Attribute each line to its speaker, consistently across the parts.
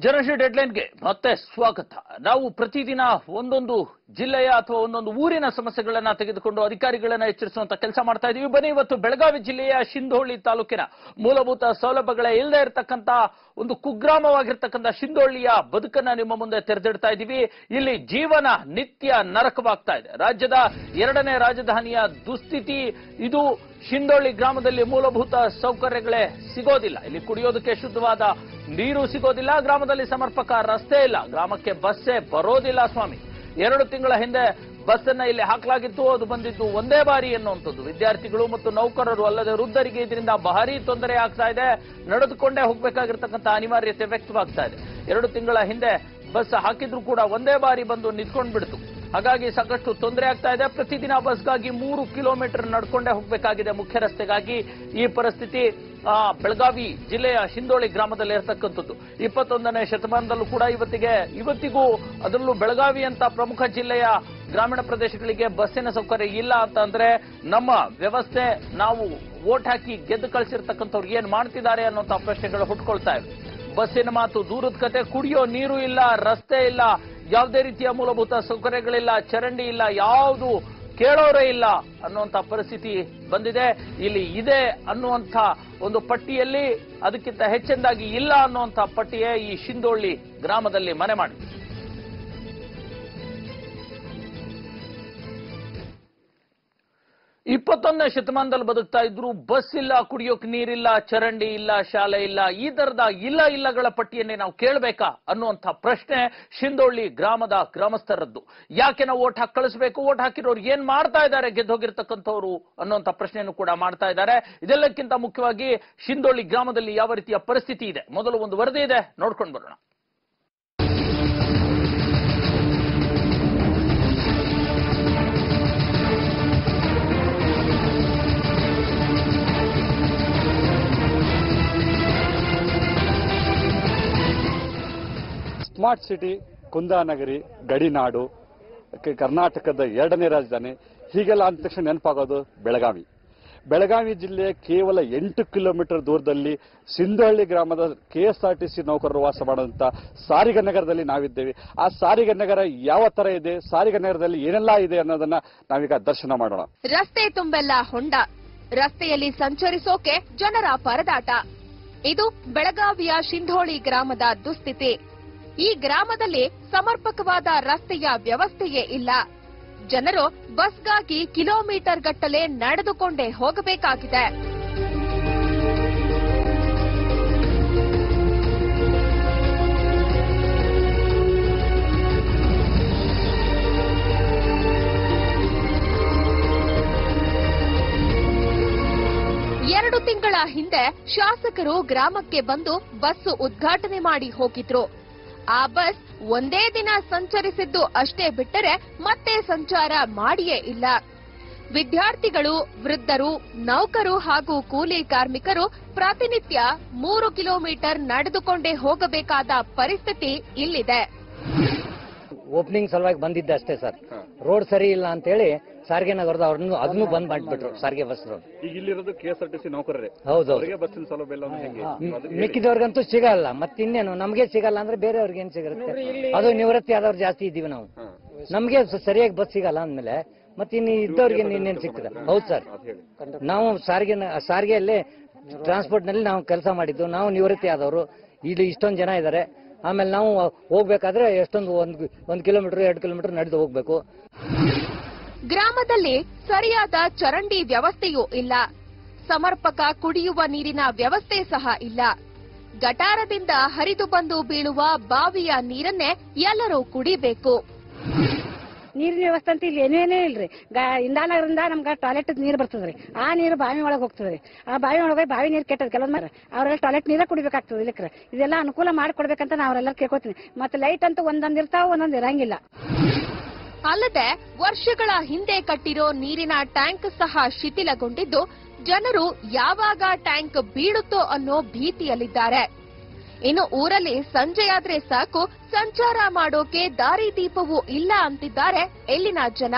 Speaker 1: ಜನಶ್ರೀ ಡೆಡ್ಲೈನ್ಗೆ ಮತ್ತೆ ಸ್ವಾಗತ ನಾವು ಪ್ರತಿದಿನ ಒಂದೊಂದು ಜಿಲ್ಲೆಯ ಅಥವಾ ಒಂದೊಂದು ಊರಿನ ಸಮಸ್ಯೆಗಳನ್ನ ತೆಗೆದುಕೊಂಡು ಅಧಿಕಾರಿಗಳನ್ನ ಎಚ್ಚರಿಸುವಂತ ಕೆಲಸ ಮಾಡ್ತಾ ಇದೀವಿ ಬನ್ನಿ ಇವತ್ತು ಬೆಳಗಾವಿ ಜಿಲ್ಲೆಯ ಶಿಂದೋಳಿ ತಾಲೂಕಿನ ಮೂಲಭೂತ ಸೌಲಭ್ಯಗಳೇ ಇಲ್ಲದೆ ಇರತಕ್ಕಂತ ಒಂದು ಕುಗ್ರಾಮವಾಗಿರ್ತಕ್ಕಂಥ ಶಿಂದೋಳಿಯ ಬದುಕನ್ನ ನಿಮ್ಮ ಮುಂದೆ ತೆರೆದಿಡ್ತಾ ಇದ್ದೀವಿ ಇಲ್ಲಿ ಜೀವನ ನಿತ್ಯ ನರಕವಾಗ್ತಾ ಇದೆ ರಾಜ್ಯದ ಎರಡನೇ ರಾಜಧಾನಿಯ ದುಸ್ಥಿತಿ ಇದು ಶಿಂದೋಳಿ ಗ್ರಾಮದಲ್ಲಿ ಮೂಲಭೂತ ಸೌಕರ್ಯಗಳೇ ಸಿಗೋದಿಲ್ಲ ಇಲ್ಲಿ ಕುಡಿಯೋದಕ್ಕೆ ಶುದ್ಧವಾದ ನೀರು ಸಿಗೋದಿಲ್ಲ ಗ್ರಾಮದಲ್ಲಿ ಸಮರ್ಪಕ ರಸ್ತೆ ಇಲ್ಲ ಗ್ರಾಮಕ್ಕೆ ಬಸ್ಸೇ ಬರೋದಿಲ್ಲ ಸ್ವಾಮಿ ಎರಡು ತಿಂಗಳ ಹಿಂದೆ ಬಸ್ ಅನ್ನ ಇಲ್ಲಿ ಹಾಕಲಾಗಿತ್ತು ಅದು ಬಂದಿದ್ದು ಒಂದೇ ಬಾರಿ ಎನ್ನುವಂಥದ್ದು ವಿದ್ಯಾರ್ಥಿಗಳು ಮತ್ತು ನೌಕರರು ಅಲ್ಲದೆ ವೃದ್ಧರಿಗೆ ಇದರಿಂದ ಭಾರಿ ತೊಂದರೆ ಆಗ್ತಾ ಇದೆ ನಡೆದುಕೊಂಡೇ ಹೋಗ್ಬೇಕಾಗಿರ್ತಕ್ಕಂಥ ಅನಿವಾರ್ಯತೆ ವ್ಯಕ್ತವಾಗ್ತಾ ಇದೆ ಎರಡು ತಿಂಗಳ ಹಿಂದೆ ಬಸ್ ಹಾಕಿದ್ರು ಕೂಡ ಒಂದೇ ಬಾರಿ ಬಂದು ನಿಂತ್ಕೊಂಡ್ ಬಿಡ್ತು ಹಾಗಾಗಿ ಸಾಕಷ್ಟು ತೊಂದರೆ ಆಗ್ತಾ ಇದೆ ಪ್ರತಿದಿನ ಬಸ್ಗಾಗಿ ಮೂರು ಕಿಲೋಮೀಟರ್ ನಡ್ಕೊಂಡೇ ಹೋಗಬೇಕಾಗಿದೆ ಮುಖ್ಯ ರಸ್ತೆಗಾಗಿ ಈ ಪರಿಸ್ಥಿತಿ ಆ, ಬೆಳಗಾವಿ ಜಿಲ್ಲೆಯ ಶಿಂದೋಳಿ ಗ್ರಾಮದಲ್ಲಿ ಇರತಕ್ಕಂಥದ್ದು ಇಪ್ಪತ್ತೊಂದನೇ ಶತಮಾನದಲ್ಲೂ ಕೂಡ ಇವತ್ತಿಗೆ ಇವತ್ತಿಗೂ ಅದರಲ್ಲೂ ಬೆಳಗಾವಿ ಅಂತ ಪ್ರಮುಖ ಜಿಲ್ಲೆಯ ಗ್ರಾಮೀಣ ಪ್ರದೇಶಗಳಿಗೆ ಬಸ್ಸಿನ ಸೌಕರ್ಯ ಇಲ್ಲ ಅಂತ ಅಂದ್ರೆ ನಮ್ಮ ವ್ಯವಸ್ಥೆ ನಾವು ವೋಟ್ ಹಾಕಿ ಗೆದ್ದು ಕಳಿಸಿರ್ತಕ್ಕಂಥವ್ರು ಏನ್ ಮಾಡ್ತಿದ್ದಾರೆ ಅನ್ನೋಂಥ ಪ್ರಶ್ನೆಗಳು ಹುಟ್ಕೊಳ್ತಾ ಇವೆ ಬಸ್ಸಿನ ಮಾತು ದೂರದ ಕತೆ ಕುಡಿಯೋ ನೀರು ಇಲ್ಲ ರಸ್ತೆ ಇಲ್ಲ ಯಾವುದೇ ರೀತಿಯ ಮೂಲಭೂತ ಸೌಕರ್ಯಗಳಿಲ್ಲ ಚರಂಡಿ ಇಲ್ಲ ಯಾವುದು ಕೇಳೋರೇ ಇಲ್ಲ ಅನ್ನುವಂಥ ಪರಿಸ್ಥಿತಿ ಬಂದಿದೆ ಇಲ್ಲಿ ಇದೆ ಅನ್ನುವಂಥ ಒಂದು ಪಟ್ಟಿಯಲ್ಲಿ ಅದಕ್ಕಿಂತ ಹೆಚ್ಚೆಂದಾಗಿ ಇಲ್ಲ ಅನ್ನುವಂಥ ಪಟ್ಟಿಯೇ ಈ ಶಿಂದೋಳ್ಳಿ ಗ್ರಾಮದಲ್ಲಿ ಮನೆ ಮಾಡಿದೆ ಇಪ್ಪತ್ತೊಂದನೇ ಶತಮಾನದಲ್ಲಿ ಬದುಕ್ತಾ ಇದ್ರು ಬಸ್ ಇಲ್ಲ ಕುಡಿಯೋಕ್ ನೀರಿಲ್ಲ ಚರಂಡಿ ಇಲ್ಲ ಶಾಲೆ ಇಲ್ಲ ಈ ತರದ ಇಲ್ಲ ಇಲ್ಲಗಳ ಪಟ್ಟಿಯನ್ನೇ ನಾವು ಕೇಳಬೇಕಾ ಅನ್ನುವಂಥ ಪ್ರಶ್ನೆ ಶಿಂದೋಳ್ಳಿ ಗ್ರಾಮದ ಗ್ರಾಮಸ್ಥರದ್ದು ಯಾಕೆ ನಾವು ಓಟ್ ಹಾಕಿ ಕಳಿಸ್ಬೇಕು ಓಟ್ ಹಾಕಿರೋರು ಏನ್ ಮಾಡ್ತಾ ಇದ್ದಾರೆ ಗೆದ್ದೋಗಿರ್ತಕ್ಕಂಥವ್ರು ಅನ್ನುವಂಥ ಪ್ರಶ್ನೆಯನ್ನು ಕೂಡ ಮಾಡ್ತಾ ಇದ್ದಾರೆ ಇದೆಲ್ಲಕ್ಕಿಂತ ಮುಖ್ಯವಾಗಿ ಶಿಂದೋಳ್ಳಿ ಗ್ರಾಮದಲ್ಲಿ ಯಾವ ರೀತಿಯ ಪರಿಸ್ಥಿತಿ ಇದೆ ಮೊದಲು ಒಂದು ವರದಿ ಇದೆ ನೋಡ್ಕೊಂಡು ಬರೋಣ
Speaker 2: ಸ್ಮಾರ್ಟ್ ಸಿಟಿ ಕುಂದಾನಗರಿ ಗಡಿನಾಡು ಕ- ಕರ್ನಾಟಕದ ಎರಡನೇ ರಾಜಧಾನಿ ಹೀಗೆಲ್ಲ ಅಂದ ತಕ್ಷಣ ನೆನಪಾಗೋದು ಬೆಳಗಾವಿ ಬೆಳಗಾವಿ ಜಿಲ್ಲೆಯ ಕೇವಲ ಎಂಟು ಕಿಲೋಮೀಟರ್ ದೂರದಲ್ಲಿ ಸಿಂಧಹಳ್ಳಿ ಗ್ರಾಮದ ಕೆಎಸ್ಆರ್ಟಿಸಿ ನೌಕರರು ವಾಸ ಮಾಡುವಂತ ಸಾರಿಗೆ ನಗರದಲ್ಲಿ ನಾವಿದ್ದೇವೆ ಆ ಸಾರಿಗೆ ನಗರ ಯಾವ ತರ ಇದೆ ಸಾರಿಗೆ ನಗರದಲ್ಲಿ ಏನೆಲ್ಲ ಇದೆ ಅನ್ನೋದನ್ನ ನಾವೀಗ ದರ್ಶನ ಮಾಡೋಣ
Speaker 3: ರಸ್ತೆ ತುಂಬೆಲ್ಲ ಹೊಂಡ ರಸ್ತೆಯಲ್ಲಿ ಸಂಚರಿಸೋಕೆ ಜನರ ಪರದಾಟ ಇದು ಬೆಳಗಾವಿಯ ಶಿಂಧೋಳಿ ಗ್ರಾಮದ ದುಸ್ಥಿತಿ ಈ ಗ್ರಾಮದಲ್ಲಿ ಸಮರ್ಪಕವಾದ ರಸ್ತೆಯ ವ್ಯವಸ್ಥೆಯೇ ಇಲ್ಲ ಜನರು ಬಸ್ಗಾಗಿ ಕಿಲೋಮೀಟರ್ ಗಟ್ಟಲೆ ನಡೆದುಕೊಂಡೇ ಹೋಗಬೇಕಾಗಿದೆ ಎರಡು ತಿಂಗಳ ಹಿಂದೆ ಶಾಸಕರು ಗ್ರಾಮಕ್ಕೆ ಬಂದು ಬಸ್ ಉದ್ಘಾಟನೆ ಮಾಡಿ ಹೋಗಿದ್ರು ಆ ಬಸ್ ಒಂದೇ ದಿನ ಸಂಚರಿಸಿದ್ದು ಅಷ್ಟೇ ಬಿಟ್ಟರೆ ಮತ್ತೆ ಸಂಚಾರ ಮಾಡಿಯೇ ಇಲ್ಲ ವಿದ್ಯಾರ್ಥಿಗಳು ವೃದ್ಧರು ನೌಕರು ಹಾಗೂ ಕೂಲಿ ಕಾರ್ಮಿಕರು ಪ್ರತಿನಿತ್ಯ ಮೂರು ಕಿಲೋಮೀಟರ್ ನಡೆದುಕೊಂಡೇ ಹೋಗಬೇಕಾದ ಪರಿಸ್ಥಿತಿ ಇಲ್ಲಿದೆ
Speaker 4: ಓಪನಿಂಗ್ ಸಲುವಾಗಿ ಬಂದಿದ್ದೆ ಅಷ್ಟೇ ಸರ್ ರೋಡ್ ಸರಿ ಇಲ್ಲ ಅಂತ ಹೇಳಿ ಸಾರಿಗೆ ನಗರದ ಅವ್ರನ್ನು ಅದನ್ನು ಬಂದ್ ಮಾಡಿಬಿಟ್ರು ಸಾರಿಗೆ ಬಸ್
Speaker 2: ಈಗ ಇಲ್ಲಿರೋದು ಕೆಎಸ್ಆರ್ಟಿಸಿ ನೌಕರರೇ
Speaker 4: ಹೌದೌದು
Speaker 2: ಅವರಿಗೆ ಬಸ್ಸಿನ ಸೌಲಭ್ಯ ಇಲ್ಲ ಅಂದ್ರೆ ಹೆಂಗೆ
Speaker 4: ಮಿಕ್ಕಿದವ್ರಿಗಂತೂ ಸಿಗಲ್ಲ ಮತ್ತಿನ್ನೇನು ನಮ್ಗೆ ಸಿಗಲ್ಲ ಅಂದ್ರೆ ಬೇರೆಯವ್ರಿಗೆ ಏನ್ ಸಿಗುತ್ತೆ ಅದು ನಿವೃತ್ತಿ ಆದವ್ರು ಜಾಸ್ತಿ ಇದ್ದೀವಿ ನಾವು ನಮ್ಗೆ ಸ- ಸರಿಯಾಗಿ ಬಸ್ ಸಿಗಲ್ಲ ಅಂದ್ಮೇಲೆ ಮತ್ತೆ ಇನ್ನು ಇದ್ದವ್ರಿಗೆ ಇನ್ನೇನ್ ಸಿಗ್ತದೆ ಹೌದು ಸರ್ ನಾವು ಸಾರಿಗೆ ಸಾರಿಗೆಯಲ್ಲಿ ಟ್ರಾನ್ಸ್ಪೋರ್ಟ್ ನಲ್ಲಿ ನಾವು ಕೆಲಸ ಮಾಡಿದ್ದು ನಾವು ನಿವೃತ್ತಿ ಆದವರು ಇಲ್ಲಿ ಇಷ್ಟೊಂದು ಜನ ಇದ್ದಾರೆ ಆಮೇಲೆ ನಾವು ಹೋಗ್ಬೇಕಾದ್ರೆ ಎಷ್ಟೊಂದು ಒಂದ್ ಒಂದ್ ಕಿಲೋಮೀಟರ್ ಎರಡು ಕಿಲೋಮೀಟರ್ ನಡೆದು ಹೋಗ್ಬೇಕು
Speaker 3: ಗ್ರಾಮದಲ್ಲಿ ಸರಿಯಾದ ಚರಂಡಿ ವ್ಯವಸ್ಥೆಯೂ ಇಲ್ಲ ಸಮರ್ಪಕ ಕುಡಿಯುವ ನೀರಿನ ವ್ಯವಸ್ಥೆ ಸಹ ಇಲ್ಲ ಗಟಾರದಿಂದ ಹರಿದು ಬಂದು ಬೀಳುವ ಬಾವಿಯ ನೀರನ್ನೇ ಎಲ್ಲರೂ ಕುಡಿಬೇಕು
Speaker 5: ನೀರಿನ ವ್ಯವಸ್ಥೆ ಅಂತ ಇಲ್ಲಿ ಏನೇನೇ ಇಲ್ರಿ ಗಾ- ಇಂದಾನಗರಿಂದ ನಮ್ಗೆ ಟಾಯ್ಲೆಟ್ ನೀರು ಬರ್ತದ್ರಿ ಆ ನೀರು ಬಾವಿ ಒಳಗೆ ಹೋಗ್ತದ್ರಿ ಆ ಬಾವಿ ಒಳಗೆ ಬಾವಿ ನೀರು ಕೆಟ್ಟದ ಕೆಲವೊಂದು ಅವರೆಲ್ಲ ಟಾಯ್ಲೆಟ್ ನೀರೇ ಕುಡಿಬೇಕಾಗ್ತದೆ ಇಲ್ಲಕ್ರೆ ಇದೆಲ್ಲ ಅನುಕೂಲ ಮಾಡಿಕೊಡ್ಬೇಕಂತ ನಾ ಅವರೆಲ್ಲ ಕೇಳ್ಕೊತೀನಿ ಮತ್ತೆ ಲೈಟ್ ಅಂತೂ ಒಂದೊಂದು ಇರ್ತಾವ ಒಂದೊಂದು ಇರಂಗಿಲ್ಲ
Speaker 3: ಅಲ್ಲದೆ ವರ್ಷಗಳ ಹಿಂದೆ ಕಟ್ಟಿರೋ ನೀರಿನ ಟ್ಯಾಂಕ್ ಸಹ ಶಿಥಿಲಗೊಂಡಿದ್ದು ಜನರು ಯಾವಾಗ ಟ್ಯಾಂಕ್ ಬೀಳುತ್ತೋ ಅನ್ನೋ ಭೀತಿಯಲ್ಲಿದ್ದಾರೆ ಇನ್ನು ಊರಲ್ಲಿ ಸಂಜೆಯಾದ್ರೆ ಸಾಕು ಸಂಚಾರ ಮಾಡೋಕೆ ದಾರಿ ದೀಪವೂ ಇಲ್ಲ ಅಂತಿದ್ದಾರೆ ಎಲ್ಲಿನ ಜನ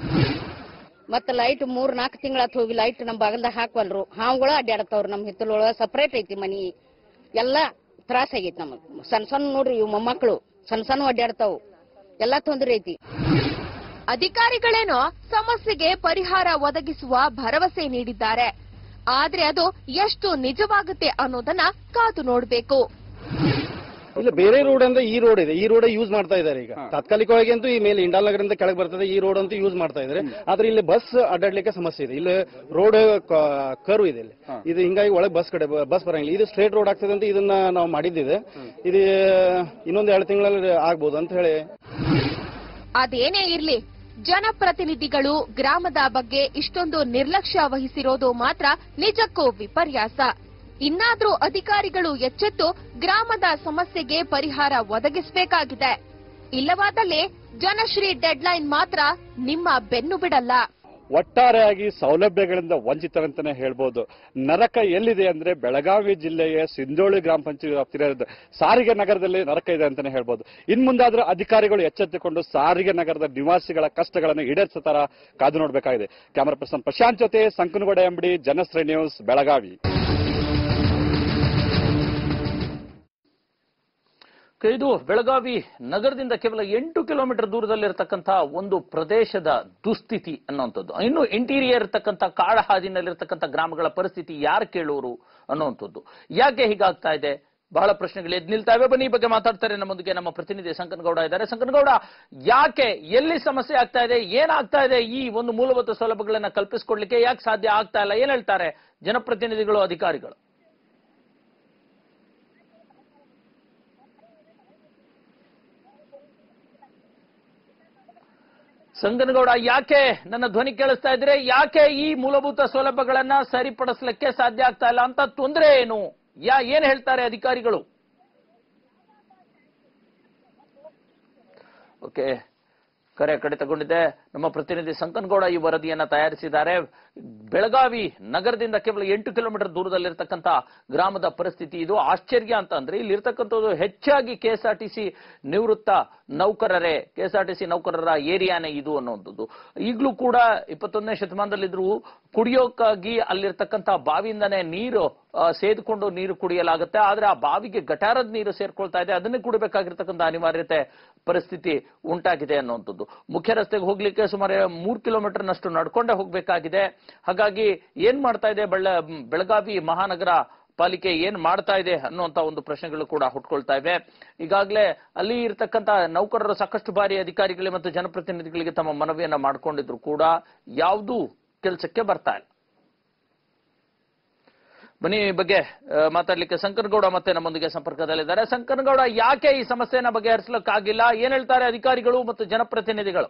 Speaker 6: ಮತ್ತ ಲೈಟ್ ಮೂರ್ ನಾಲ್ಕು ತಿಂಗಳ ಹೋಗಿ ಲೈಟ್ ನಮ್ ಬಾಗಲ್ದಾಗ ಹಾಕ್ವಲ್ರು ಹಾವುಗಳು ಅಡ್ಡಾಡತಾವ್ರು ನಮ್ ಹಿತ್ತಲೊಳಗ ಸಪರೇಟ್ ಐತಿ ಮನಿ ಎಲ್ಲಾ ತ್ರಾಸ ಆಗೈತಿ ನಮಗ್ ಸಣ್ಣ ಸಣ್ಣ ನೋಡ್ರಿ ಇವ್ ಮೊಮ್ಮಕ್ಳು ಸಣ್ಣ ಸಣ್ಣ ಅಡ್ಡಾಡ್ತಾವು ಎಲ್ಲಾ ತೊಂದ್ರೆ ಐತಿ
Speaker 3: ಅಧಿಕಾರಿಗಳೇನೋ ಸಮಸ್ಯೆಗೆ ಪರಿಹಾರ ಒದಗಿಸುವ ಭರವಸೆ ನೀಡಿದ್ದಾರೆ ಆದ್ರೆ ಅದು ಎಷ್ಟು ನಿಜವಾಗುತ್ತೆ ಅನ್ನೋದನ್ನ ಕಾದು ನೋಡ್ಬೇಕು
Speaker 7: ಇಲ್ಲ ಬೇರೆ ರೋಡ್ ಅಂದ್ರೆ ಈ ರೋಡ್ ಇದೆ ಈ ರೋಡ್ ಯೂಸ್ ಮಾಡ್ತಾ ಇದ್ದಾರೆ ಈಗ ತಾತ್ಕಾಲಿಕವಾಗಿ ಅಂತೂ ಈ ಮೇಲೆ ಇಂಡಾಲ್ ನಗರದಿಂದ ಕೆಳಗೆ ಬರ್ತದೆ ಈ ರೋಡ್ ಅಂತೂ ಯೂಸ್ ಮಾಡ್ತಾ ಇದ್ದಾರೆ ಆದ್ರೆ ಇಲ್ಲಿ ಬಸ್ ಅಡ್ಡಾಡ್ಲಿಕ್ಕೆ ಸಮಸ್ಯೆ ಇದೆ ಇಲ್ಲಿ ರೋಡ್ ಕರ್ವ್ ಇದೆ ಇಲ್ಲಿ ಇದು ಹಿಂಗಾಗಿ ಒಳಗೆ ಬಸ್ ಕಡೆ ಬಸ್ ಬರಂಗಿಲ್ಲ ಇದು ಸ್ಟ್ರೇಟ್ ರೋಡ್ ಆಗ್ತದೆ ಅಂತ ಇದನ್ನ ನಾವು ಮಾಡಿದ್ದಿದೆ ಇದು ಇನ್ನೊಂದು ಎರಡು ತಿಂಗಳಲ್ಲಿ ಆಗ್ಬೋದು ಅಂತ ಹೇಳಿ
Speaker 3: ಅದೇನೇ ಇರ್ಲಿ ಜನಪ್ರತಿನಿಧಿಗಳು ಗ್ರಾಮದ ಬಗ್ಗೆ ಇಷ್ಟೊಂದು ನಿರ್ಲಕ್ಷ್ಯ ವಹಿಸಿರೋದು ಮಾತ್ರ ನಿಜಕ್ಕೂ ವಿಪರ್ಯಾಸ ಇನ್ನಾದ್ರೂ ಅಧಿಕಾರಿಗಳು ಎಚ್ಚೆತ್ತು ಗ್ರಾಮದ ಸಮಸ್ಯೆಗೆ ಪರಿಹಾರ ಒದಗಿಸಬೇಕಾಗಿದೆ ಇಲ್ಲವಾದಲ್ಲಿ ಜನಶ್ರೀ ಡೆಡ್ಲೈನ್ ಮಾತ್ರ ನಿಮ್ಮ ಬೆನ್ನು ಬಿಡಲ್ಲ
Speaker 2: ಒಟ್ಟಾರೆಯಾಗಿ ಸೌಲಭ್ಯಗಳಿಂದ ವಂಚಿತರಂತಾನೆ ಹೇಳ್ಬೋದು ನರಕ ಎಲ್ಲಿದೆ ಅಂದ್ರೆ ಬೆಳಗಾವಿ ಜಿಲ್ಲೆಯ ಸಿಂಧೋಳಿ ಗ್ರಾಮ ಪಂಚಾಯತ್ ವ್ಯಾಪ್ತಿಯ ಸಾರಿಗೆ ನಗರದಲ್ಲಿ ನರಕ ಇದೆ ಅಂತಾನೆ ಹೇಳ್ಬೋದು ಇನ್ ಮುಂದಾದ್ರೂ ಅಧಿಕಾರಿಗಳು ಎಚ್ಚೆತ್ತುಕೊಂಡು ಸಾರಿಗೆ ನಗರದ ನಿವಾಸಿಗಳ ಕಷ್ಟಗಳನ್ನು ಈಡೇರಿಸೋ ತರ ಕಾದು ನೋಡಬೇಕಾಗಿದೆ ಕ್ಯಾಮರಾ ಪರ್ಸನ್ ಪ್ರಶಾಂತ್ ಜೊತೆ ಸಂಕನಗೌಡ ಎಂಬಡಿ ಜನಶ್ರೀ ನ್ಯೂಸ್ ಬೆಳಗಾವಿ
Speaker 1: ಇದು ಬೆಳಗಾವಿ ನಗರದಿಂದ ಕೇವಲ ಎಂಟು ಕಿಲೋಮೀಟರ್ ದೂರದಲ್ಲಿರ್ತಕ್ಕಂಥ ಒಂದು ಪ್ರದೇಶದ ದುಸ್ಥಿತಿ ಅನ್ನುವಂಥದ್ದು ಇನ್ನು ಇಂಟೀರಿಯರ್ ಇರ್ತಕ್ಕಂಥ ಕಾಡ ಹಾದಿನಲ್ಲಿರ್ತಕ್ಕಂಥ ಗ್ರಾಮಗಳ ಪರಿಸ್ಥಿತಿ ಯಾರು ಕೇಳೋರು ಅನ್ನುವಂಥದ್ದು ಯಾಕೆ ಹೀಗಾಗ್ತಾ ಇದೆ ಬಹಳ ಪ್ರಶ್ನೆಗಳು ಎದ್ದು ನಿಲ್ತಾವೆ ಬನ್ನಿ ಈ ಬಗ್ಗೆ ಮಾತಾಡ್ತಾರೆ ನಮ್ಮೊಂದಿಗೆ ನಮ್ಮ ಪ್ರತಿನಿಧಿ ಸಂಕನಗೌಡ ಇದ್ದಾರೆ ಸಂಕನಗೌಡ ಯಾಕೆ ಎಲ್ಲಿ ಸಮಸ್ಯೆ ಆಗ್ತಾ ಇದೆ ಏನಾಗ್ತಾ ಇದೆ ಈ ಒಂದು ಮೂಲಭೂತ ಸೌಲಭ್ಯಗಳನ್ನ ಕಲ್ಪಿಸಿಕೊಡ್ಲಿಕ್ಕೆ ಯಾಕೆ ಸಾಧ್ಯ ಆಗ್ತಾ ಇಲ್ಲ ಏನ್ ಹೇಳ್ತಾರೆ ಜನಪ್ರತಿನಿಧಿಗಳು ಅಧಿಕಾರಿಗಳು ಸಂಗನಗೌಡ ಯಾಕೆ ನನ್ನ ಧ್ವನಿ ಕೇಳಿಸ್ತಾ ಇದ್ರೆ ಯಾಕೆ ಈ ಮೂಲಭೂತ ಸೌಲಭ್ಯಗಳನ್ನ ಸರಿಪಡಿಸಲಿಕ್ಕೆ ಸಾಧ್ಯ ಆಗ್ತಾ ಇಲ್ಲ ಅಂತ ತೊಂದರೆ ಏನು ಯಾ ಏನ್ ಹೇಳ್ತಾರೆ ಅಧಿಕಾರಿಗಳು ಓಕೆ ಕರೆ ಕಡೆ ತಗೊಂಡಿದೆ ನಮ್ಮ ಪ್ರತಿನಿಧಿ ಸಂಕನಗೌಡ ಈ ವರದಿಯನ್ನ ತಯಾರಿಸಿದ್ದಾರೆ ಬೆಳಗಾವಿ ನಗರದಿಂದ ಕೇವಲ ಎಂಟು ಕಿಲೋಮೀಟರ್ ದೂರದಲ್ಲಿರ್ತಕ್ಕಂಥ ಗ್ರಾಮದ ಪರಿಸ್ಥಿತಿ ಇದು ಆಶ್ಚರ್ಯ ಅಂತ ಅಂದ್ರೆ ಇಲ್ಲಿ ಇರ್ತಕ್ಕಂಥದ್ದು ಹೆಚ್ಚಾಗಿ ಕೆಎಸ್ಆರ್ಟಿಸಿ ನಿವೃತ್ತ ನೌಕರರೇ ಕೆಎಸ್ಆರ್ಟಿಸಿ ನೌಕರರ ಏರಿಯಾನೇ ಇದು ಅನ್ನುವಂಥದ್ದು ಈಗಲೂ ಕೂಡ ಇಪ್ಪತ್ತೊಂದನೇ ಶತಮಾನದಲ್ಲಿದ್ರು ಕುಡಿಯೋಕ್ಕಾಗಿ ಅಲ್ಲಿರ್ತಕ್ಕಂಥ ಬಾವಿಯಿಂದನೇ ನೀರು ಆ, ಸೇದ್ಕೊಂಡು ನೀರು ಕುಡಿಯಲಾಗುತ್ತೆ ಆದ್ರೆ ಆ ಬಾವಿಗೆ ಗಟಾರದ ನೀರು ಸೇರ್ಕೊಳ್ತಾ ಇದೆ ಅದನ್ನೇ ಕುಡಿಬೇಕಾಗಿರ್ತಕ್ಕಂಥ ಅನಿವಾರ್ಯತೆ ಪರಿಸ್ಥಿತಿ ಉಂಟಾಗಿದೆ ಅನ್ನುವಂಥದ್ದು ಮುಖ್ಯ ರಸ್ತೆಗೆ ಹೋಗ್ಲಿಕ್ಕೆ ಸುಮಾರು ಮೂರ್ ಕಿಲೋಮೀಟರ್ ನಷ್ಟು ನಡ್ಕೊಂಡೇ ಹೋಗ್ಬೇಕಾಗಿದೆ ಹಾಗಾಗಿ ಏನ್ ಮಾಡ್ತಾ ಇದೆ ಬೆಳ ಬೆಳಗಾವಿ ಮಹಾನಗರ ಪಾಲಿಕೆ ಏನ್ ಮಾಡ್ತಾ ಇದೆ ಅನ್ನುವಂತ ಒಂದು ಪ್ರಶ್ನೆಗಳು ಕೂಡ ಹುಟ್ಕೊಳ್ತಾ ಇವೆ ಈಗಾಗಲೇ ಅಲ್ಲಿ ಇರ್ತಕ್ಕಂತ ನೌಕರರು ಸಾಕಷ್ಟು ಬಾರಿ ಅಧಿಕಾರಿಗಳಿಗೆ ಮತ್ತು ಜನಪ್ರತಿನಿಧಿಗಳಿಗೆ ತಮ್ಮ ಮನವಿಯನ್ನ ಮಾಡ್ಕೊಂಡಿದ್ರು ಕೂಡ ಯಾವುದೂ ಕೆಲಸಕ್ಕೆ ಬರ್ತಾ ಇಲ್ಲ ಬನ್ನಿ ಈ ಬಗ್ಗೆ ಆ, ಮಾತಾಡ್ಲಿಕ್ಕೆ ಶಂಕರಗೌಡ ಮತ್ತೆ ನಮ್ಮೊಂದಿಗೆ ಸಂಪರ್ಕದಲ್ಲಿದ್ದಾರೆ ಶಂಕರಗೌಡ ಯಾಕೆ ಈ ಸಮಸ್ಯೆನ ಬಗೆಹರಿಸಲಿಕ್ಕಾಗಿಲ್ಲ ಏನ್ ಹೇಳ್ತಾರೆ ಅಧಿಕಾರಿಗಳು ಮತ್ತು ಜನಪ್ರತಿನಿಧಿಗಳು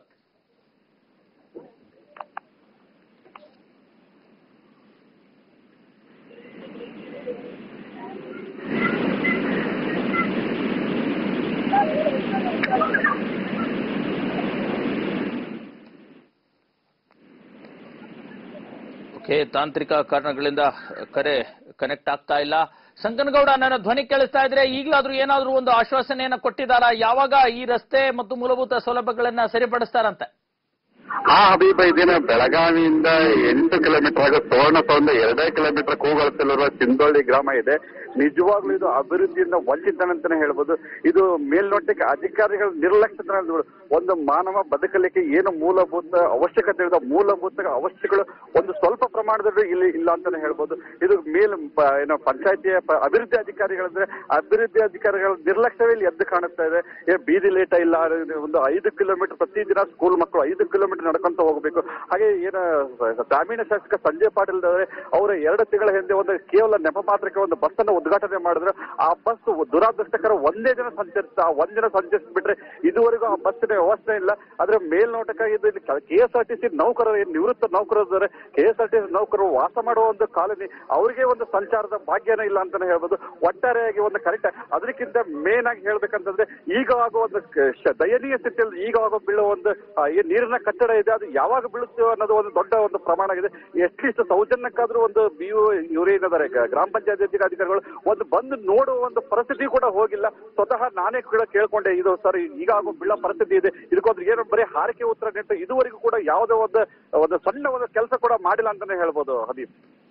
Speaker 1: ಓಕೆ ತಾಂತ್ರಿಕ ಕಾರಣಗಳಿಂದ ಕರೆ ಕನೆಕ್ಟ್ ಆಗ್ತಾ ಇಲ್ಲ ಸಂಕನಗೌಡ ನನ್ನ ಧ್ವನಿ ಕೇಳಿಸ್ತಾ ಇದ್ರೆ ಈಗಲಾದ್ರೂ ಏನಾದ್ರೂ ಒಂದು ಆಶ್ವಾಸನೆಯನ್ನ ಕೊಟ್ಟಿದ್ದಾರಾ ಯಾವಾಗ ಈ ರಸ್ತೆ ಮತ್ತು ಮೂಲಭೂತ ಸೌಲಭ್ಯಗಳನ್ನ ಸರಿಪಡಿಸ್ತಾರಂತೆ
Speaker 8: ಆ ಹಬೀಬ ಇದೇನ ಬೆಳಗಾವಿಯಿಂದ ಎಂಟು ಕಿಲೋಮೀಟರ್ ಹಾಗೂ ಸುವರ್ಣಸೌಂದ ಎರಡೇ ಕಿಲೋಮೀಟರ್ ಕೂಗಳಲ್ಲಿರುವ ಸಿಂದೋಳಿ ಗ್ರಾಮ ಇದೆ ನಿಜವಾಗ್ಲೂ ಇದು ಅಭಿವೃದ್ಧಿಯಿಂದ ವಂಚಿತನಂತಾನೆ ಹೇಳ್ಬೋದು ಇದು ಮೇಲ್ನೋಟಕ್ಕೆ ಅಧಿಕಾರಿಗಳ ನಿರ್ಲಕ್ಷ್ಯತನ ಹೇಳ್ಬೋದು. ಒಂದು ಮಾನವ ಬದುಕಲಿಕ್ಕೆ ಏನು ಮೂಲಭೂತ ಅವಶ್ಯಕತೆ ಇದೆ ಮೂಲಭೂತ ಅವಶ್ಯಕಗಳು ಒಂದು ಸ್ವಲ್ಪ ಪ್ರಮಾಣದಲ್ಲಿ ಇಲ್ಲಿ ಇಲ್ಲ ಅಂತಾನೆ ಹೇಳ್ಬೋದು ಇದು ಮೇಲ್ ಪ- ಏನು ಪಂಚಾಯತಿಯ ಪ- ಅಭಿವೃದ್ಧಿ ಅಧಿಕಾರಿಗಳಂದ್ರೆ ಅಭಿವೃದ್ಧಿ ಅಧಿಕಾರಿಗಳ ನಿರ್ಲಕ್ಷ್ಯವೇ ಇಲ್ಲಿ ಎದ್ದು ಕಾಣಿಸ್ತಾ ಇದೆ ಏ ಬೀದಿ ಲೇಟ ಇಲ್ಲ ಇದು ಒಂದು ಐದು ಕಿಲೋಮೀಟರ್ ಪ್ರತಿದಿನ ಸ್ಕೂಲ್ ಮಕ್ಕಳು ಐದು ಕಿಲೋಮೀಟರ್ ನಡ್ಕೊಂತ ಹೋಗಬೇಕು ಹಾಗೆ ಏನ ಗ್ರಾಮೀಣ ಶಾಸಕ ಸಂಜಯ್ ಪಾಟೀಲ್ ಅವರೇ ಅವರ ಎರಡು ತಿಂಗಳ ಹಿಂದೆ ಒಂದು ಕೇವಲ ನೆಪ ಮಾತ್ರಕ್ಕೆ ಒಂದು ಬಸ್ ಅನ್ನು ಉದ್ಘಾಟನೆ ಮಾಡಿದ್ರು ಆ ಬಸ್ ದುರಾದೃಷ್ಟಕರ ಒಂದೇ ದಿನ ಸಂಚರಿಸ್ತಾ ಒಂದ್ ದಿನ ಸಂಚರಿಸ್ಬಿಟ್ರೆ ಇದುವರೆಗೂ ಆ ಬಸ್ಸಿನ ವ್ಯವಸ್ಥೆ ಇಲ್ಲ ಆದ್ರೆ ಮೇಲ್ನೋಟಕ್ಕಾಗಿ ಇದು K S R T C ನೌಕರರು ಏನ್ ನಿವೃತ್ತ ನೌಕರರು ಇದ್ದಾರೆ K S R T C ನೌಕರರು ವಾಸ ಮಾಡುವ ಒಂದು ಕಾಲನಿ ಅವರಿಗೆ ಒಂದು ಸಂಚಾರದ ಭಾಗ್ಯನೇ ಇಲ್ಲ ಅಂತಾನೆ ಹೇಳ್ಬೋದು ಒಟ್ಟಾರೆಯಾಗಿ ಒಂದು ಕರೆಕ್ಟ್ ಅದಕ್ಕಿಂತ ಮೇನ್ ಆಗಿ ಹೇಳ್ಬೇಕಂತಂದ್ರೆ ಈಗ ಆಗುವ ಒಂದು ಕ- ಶ- ದಯನೀಯ ಸ್ಥಿತಿಯಲ್ಲಿ ಈಗ ಆಗೋ ಬೀಳೋ ಒಂದು ಆ, ಏನ್ ನೀರಿನ ಕಟ್ಟಡ ಇದೆ ಅದು ಯಾವಾಗ ಬೀಳುತ್ತೆ ಅನ್ನೋದು ಒಂದು ದೊಡ್ಡ ಒಂದು ಪ್ರಮಾಣ ಆಗಿದೆ ಎಟ್ಲೀಸ್ಟ್ ಸೌಜನ್ಯಕ್ಕಾದ್ರೂ ಒಂದು ಬಿ ಯು ಇವರು ಏನಿದ್ದಾರೆ ಗ- ಗ್ರಾಮ ಪಂಚಾಯತ್ ಅಧಿಕಾರಿಗಳು ಒಂದು ಬಂದು ನೋಡುವ ಒಂದು ಪರಿಸ್ಥಿತಿ ಕೂಡ ಹೋಗಿಲ್ಲ ಸ್ವತಃ ನಾನೇ ಕೂಡ ಕೇಳ್ಕೊಂಡೆ ಇದು ಸರ್ ಈಗ ಆಗೋ ಬೀಳೋ ಪರಿಸ್ಥಿತಿ ಇದೆ ಇದಕ್ಕೊಂದು ಏನು ಬರೀ ಹಾರಿಕೆ ಉತ್ತರ ನೀಡ್ತಾ ಇದುವರೆಗೂ ಕೂಡ ಯಾವುದೋ ಒಂದು ಒಂದು ಸಣ್ಣ ಒಂದು ಕೆಲಸ ಕೂಡ ಮಾಡಿಲ್ಲ ಅಂತಾನೆ ಹೇಳ್ಬೋದು ಹದೀಪ್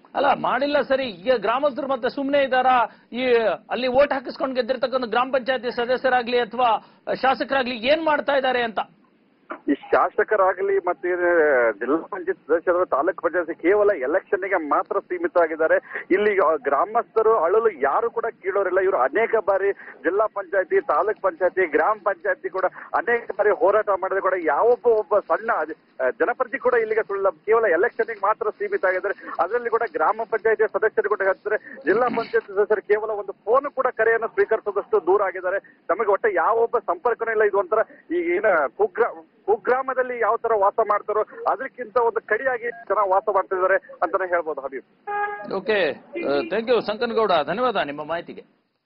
Speaker 1: ಅಲ್ಲ ಮಾಡಿಲ್ಲ ಸರಿ ಈಗ ಗ್ರಾಮಸ್ಥರು ಮತ್ತೆ ಸುಮ್ಮನೆ ಇದ್ದಾರಾ ಈ ಅಲ್ಲಿ ಓಟ್ ಹಾಕಿಸ್ಕೊಂಡು ಗೆದ್ದಿರ್ತಕ್ಕಂಥ ಗ್ರಾಮ ಪಂಚಾಯತಿ ಸದಸ್ಯರಾಗ್ಲಿ ಅಥವಾ ಶಾಸಕರಾಗ್ಲಿ ಏನ್ ಮಾಡ್ತಾ ಇದ್ದಾರೆ ಅಂತ
Speaker 8: ಈ ಶಾಸಕರಾಗಲಿ ಮತ್ತೆ ಜಿಲ್ಲಾ ಪಂಚಾಯತ್ ಸದಸ್ಯರು ತಾಲೂಕ್ ಪಂಚಾಯತ್ ಕೇವಲ ಎಲೆಕ್ಷನ್ ಗೆ ಮಾತ್ರ ಸೀಮಿತ ಆಗಿದ್ದಾರೆ ಇಲ್ಲಿ ಆ ಗ್ರಾಮಸ್ಥರು ಅಳಲು ಯಾರು ಕೂಡ ಕೀಳೋರಿಲ್ಲ ಇವರು ಅನೇಕ ಬಾರಿ ಜಿಲ್ಲಾ ಪಂಚಾಯತಿ ತಾಲೂಕ್ ಪಂಚಾಯತಿ ಗ್ರಾಮ ಪಂಚಾಯತಿ ಕೂಡ ಅನೇಕ ಬಾರಿ ಹೋರಾಟ ಮಾಡಿದ್ರೆ ಕೂಡ ಯಾವೊಬ್ಬ ಒಬ್ಬ ಸಣ್ಣ ಅದ್- ಆ, ಜನಪ್ರತಿ ಕೂಡ ಇಲ್ಲಿಗೆ ಸುಳ್ಳ ಕೇವಲ ಎಲೆಕ್ಷನ್ ಮಾತ್ರ ಸೀಮಿತ ಆಗಿದ್ದಾರೆ ಅದರಲ್ಲಿ ಕೂಡ ಗ್ರಾಮ ಪಂಚಾಯತಿ ಸದಸ್ಯರು ಕೂಡ ಹೇಳ್ತಾರೆ ಜಿಲ್ಲಾ ಪಂಚಾಯತ್ ಸದಸ್ಯರು ಕೇವಲ ಒಂದು ಫೋನ್ ಕೂಡ ಕರೆಯನ್ನು ಸ್ವೀಕರಿಸೋದಷ್ಟು ದೂರ ಆಗಿದ್ದಾರೆ ನಮಗೆ ಒಟ್ಟೆ ಯಾವೊಬ್ಬ ಸಂಪರ್ಕನೂ ಇಲ್ಲ ಇದು ಒಂಥರ ಈಗ ಏನ ಕುಗ್ರಾ ಕುಗ್ರಾಮದಲ್ಲಿ ಯಾವ ತರ ವಾಸ ಮಾಡ್ತಾರೋ ಅದಕ್ಕಿಂತ ಒಂದು ಕಡಿಯಾಗಿ ಜನ ವಾಸ ಮಾಡ್ತಿದ್ದಾರೆ ಅಂತಾನೆ ಹೇಳ್ಬೋದು Habib
Speaker 1: okay thank you Sankanagouda ಧನ್ಯವಾದ ನಿಮ್ಮ ಮಾಹಿತಿಗೆ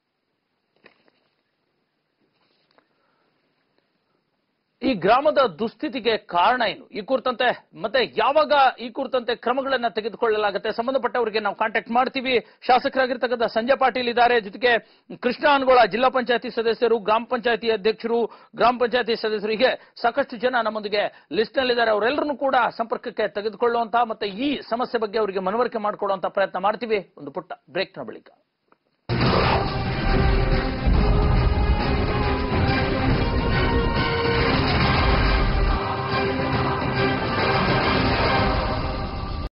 Speaker 1: ಈ ಗ್ರಾಮದ ದುಸ್ಥಿತಿಗೆ ಕಾರಣ ಏನು ಈ ಕುರಿತಂತೆ ಮತ್ತೆ ಯಾವಾಗ ಈ ಕುರಿತಂತೆ ಕ್ರಮಗಳನ್ನ ತೆಗೆದುಕೊಳ್ಳಲಾಗುತ್ತೆ ಸಂಬಂಧಪಟ್ಟವರಿಗೆ ನಾವು ಕಾಂಟ್ಯಾಕ್ಟ್ ಮಾಡ್ತೀವಿ ಶಾಸಕರಾಗಿರ್ತಕ್ಕಂಥ ಸಂಜಯ್ ಪಾಟೀಲ್ ಇದ್ದಾರೆ ಜೊತೆಗೆ ಕೃಷ್ಣ ಅನ್ಗೋಳ ಜಿಲ್ಲಾ ಪಂಚಾಯತಿ ಸದಸ್ಯರು ಗ್ರಾಮ ಪಂಚಾಯತಿ ಅಧ್ಯಕ್ಷರು ಗ್ರಾಮ ಪಂಚಾಯತಿ ಸದಸ್ಯರು ಹೀಗೆ ಸಾಕಷ್ಟು ಜನ ನಮ್ಮೊಂದಿಗೆ ಲಿಸ್ಟ್ ನಲ್ಲಿದ್ದಾರೆ ಅವರೆಲ್ಲರನ್ನು ಕೂಡ ಸಂಪರ್ಕಕ್ಕೆ ತೆಗೆದುಕೊಳ್ಳುವಂತಹ ಮತ್ತೆ ಈ ಸಮಸ್ಯೆ ಬಗ್ಗೆ ಅವರಿಗೆ ಮನವರಿಕೆ ಮಾಡಿಕೊಡುವಂತಹ ಪ್ರಯತ್ನ ಮಾಡ್ತೀವಿ ಒಂದು ಪುಟ್ಟ ಬ್ರೇಕ್ನ ಬಳಿಕ